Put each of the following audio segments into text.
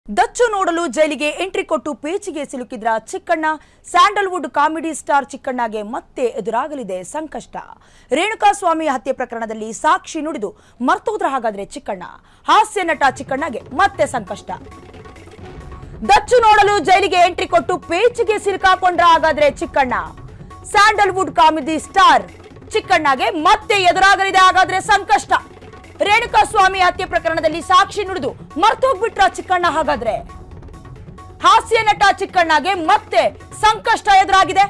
ದಚ್ಚು ನೋಡಲು ಜೈಲಿಗೆ ಎಂಟ್ರಿ ಕೊಟ್ಟು ಪೇಚಿಗೆ ಸಿಲುಕಿದ್ರ ಚಿಕ್ಕಣ್ಣ ಸ್ಯಾಂಡಲ್ವುಡ್ ಕಾಮಿಡಿ ಸ್ಟಾರ್ ಚಿಕ್ಕಣ್ಣಗೆ ಮತ್ತೆ ಎದುರಾಗಲಿದೆ ಸಂಕಷ್ಟ ರೇಣುಕಾಸ್ವಾಮಿ ಹತ್ಯೆ ಪ್ರಕರಣದಲ್ಲಿ ಸಾಕ್ಷಿ ನುಡಿದು ಮರ್ತೋದ್ರ ಹಾಗಾದ್ರೆ ಚಿಕ್ಕಣ್ಣ ಹಾಸ್ಯ ನಟ ಚಿಕ್ಕಣ್ಣಗೆ ಮತ್ತೆ ಸಂಕಷ್ಟ ದಚ್ಚು ನೋಡಲು ಜೈಲಿಗೆ ಎಂಟ್ರಿ ಕೊಟ್ಟು ಪೇಚಿಗೆ ಸಿಲುಕಾಕೊಂಡ್ರ ಹಾಗಾದ್ರೆ ಚಿಕ್ಕಣ್ಣ ಸ್ಯಾಂಡಲ್ವುಡ್ ಕಾಮಿಡಿ ಸ್ಟಾರ್ ಚಿಕ್ಕಣ್ಣಗೆ ಮತ್ತೆ ಎದುರಾಗಲಿದೆ ಹಾಗಾದ್ರೆ ಸಂಕಷ್ಟ ರೇಣುಕಾಸ್ವಾಮಿ ಹತ್ಯೆ ಪ್ರಕರಣದಲ್ಲಿ ಸಾಕ್ಷಿ ನುಡಿದು ಮರ್ತೋಗ್ಬಿಟ್ರ ಚಿಕ್ಕಣ್ಣ ಹಾಗಾದ್ರೆ ಹಾಸ್ಯ ನಟ ಚಿಕ್ಕಣ್ಣಗೆ ಮತ್ತೆ ಸಂಕಷ್ಟ ಎದುರಾಗಿದೆ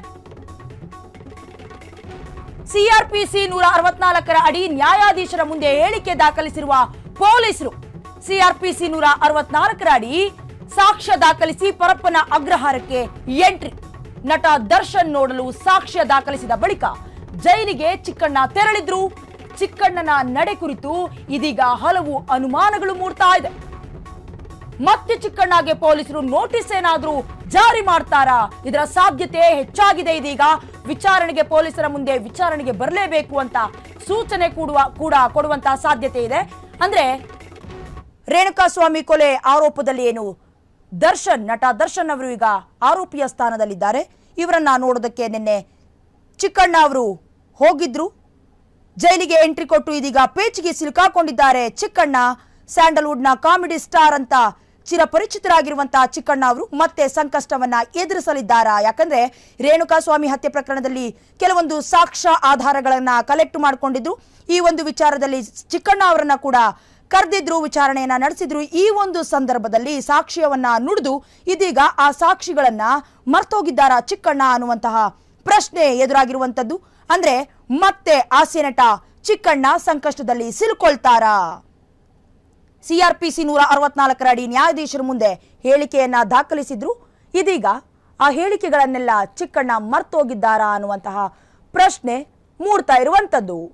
ಸಿಆರ್ಪಿಸಿ ನೂರ ಅರವತ್ನಾಲ್ಕರ ಅಡಿ ನ್ಯಾಯಾಧೀಶರ ಮುಂದೆ ಹೇಳಿಕೆ ದಾಖಲಿಸಿರುವ ಪೊಲೀಸರು ಸಿಆರ್ಪಿಸಿ ನೂರ ಅರವತ್ನಾಲ್ಕರ ಅಡಿ ಸಾಕ್ಷ್ಯ ದಾಖಲಿಸಿ ಪರಪ್ಪನ ಅಗ್ರಹಾರಕ್ಕೆ ಎಂಟ್ರಿ ನಟ ದರ್ಶನ್ ನೋಡಲು ಸಾಕ್ಷ್ಯ ದಾಖಲಿಸಿದ ಬಳಿಕ ಜೈಲಿಗೆ ಚಿಕ್ಕಣ್ಣ ತೆರಳಿದ್ರು ಚಿಕ್ಕಣ್ಣನ ನಡೆ ಕುರಿತು ಇದೀಗ ಹಲವು ಅನುಮಾನಗಳು ಮೂಡ್ತಾ ಇದೆ ಮತ್ತೆ ಚಿಕ್ಕಣ್ಣಗೆ ಪೊಲೀಸರು ನೋಟಿಸ್ ಏನಾದ್ರೂ ಜಾರಿ ಮಾಡ್ತಾರಾ ಇದರ ಸಾಧ್ಯತೆ ಹೆಚ್ಚಾಗಿದೆ ಇದೀಗ ವಿಚಾರಣೆಗೆ ಪೊಲೀಸರ ಮುಂದೆ ವಿಚಾರಣೆಗೆ ಬರಲೇಬೇಕು ಅಂತ ಸೂಚನೆ ಕೂಡುವ ಕೂಡ ಕೊಡುವಂತಹ ಸಾಧ್ಯತೆ ಇದೆ ಅಂದ್ರೆ ರೇಣುಕಾಸ್ವಾಮಿ ಕೊಲೆ ಆರೋಪದಲ್ಲಿ ಏನು ದರ್ಶನ್ ನಟ ದರ್ಶನ್ ಅವರು ಈಗ ಆರೋಪಿಯ ಸ್ಥಾನದಲ್ಲಿದ್ದಾರೆ ಇವರನ್ನ ನೋಡೋದಕ್ಕೆ ನಿನ್ನೆ ಚಿಕ್ಕಣ್ಣ ಅವರು ಹೋಗಿದ್ರು ಜೈಲಿಗೆ ಎಂಟ್ರಿ ಕೊಟ್ಟು ಇದೀಗ ಪೇಚಿಗೆ ಸಿಲುಕಾಕೊಂಡಿದ್ದಾರೆ ಚಿಕ್ಕಣ್ಣ ಸ್ಯಾಂಡಲ್ವುಡ್ನ ಕಾಮಿಡಿ ಸ್ಟಾರ್ ಅಂತ ಚಿರಪರಿಚಿತರಾಗಿರುವಂತಹ ಚಿಕ್ಕಣ್ಣ ಅವರು ಮತ್ತೆ ಸಂಕಷ್ಟವನ್ನ ಎದುರಿಸಲಿದ್ದಾರಾ ಯಾಕಂದ್ರೆ ರೇಣುಕಾಸ್ವಾಮಿ ಹತ್ಯೆ ಪ್ರಕರಣದಲ್ಲಿ ಕೆಲವೊಂದು ಸಾಕ್ಷ್ಯ ಆಧಾರಗಳನ್ನ ಕಲೆಕ್ಟ್ ಮಾಡಿಕೊಂಡಿದ್ರು ಈ ಒಂದು ವಿಚಾರದಲ್ಲಿ ಚಿಕ್ಕಣ್ಣ ಅವರನ್ನ ಕೂಡ ಕರೆದಿದ್ರು ವಿಚಾರಣೆಯನ್ನ ನಡೆಸಿದ್ರು ಈ ಒಂದು ಸಂದರ್ಭದಲ್ಲಿ ಸಾಕ್ಷ್ಯವನ್ನ ನುಡಿದು ಇದೀಗ ಆ ಸಾಕ್ಷಿಗಳನ್ನ ಮರ್ತೋಗಿದ್ದಾರಾ ಚಿಕ್ಕಣ್ಣ ಅನ್ನುವಂತಹ ಪ್ರಶ್ನೆ ಎದುರಾಗಿರುವಂತದ್ದು ಅಂದ್ರೆ ಮತ್ತೆ ಹಾಸ್ಯ ನಟ ಚಿಕ್ಕಣ್ಣ ಸಂಕಷ್ಟದಲ್ಲಿ ಸಿಲುಕೊಳ್ತಾರಾ ಸಿಆರ್ಪಿಸಿ ನೂರ ಅರವತ್ನಾಲ್ಕರ ಅಡಿ ನ್ಯಾಯಾಧೀಶರ ಮುಂದೆ ಹೇಳಿಕೆಯನ್ನ ದಾಖಲಿಸಿದ್ರು ಇದೀಗ ಆ ಹೇಳಿಕೆಗಳನ್ನೆಲ್ಲ ಚಿಕ್ಕಣ್ಣ ಮರ್ತೋಗಿದ್ದಾರಾ ಅನ್ನುವಂತಹ ಪ್ರಶ್ನೆ ಮೂಡ್ತಾ ಇರುವಂತದ್ದು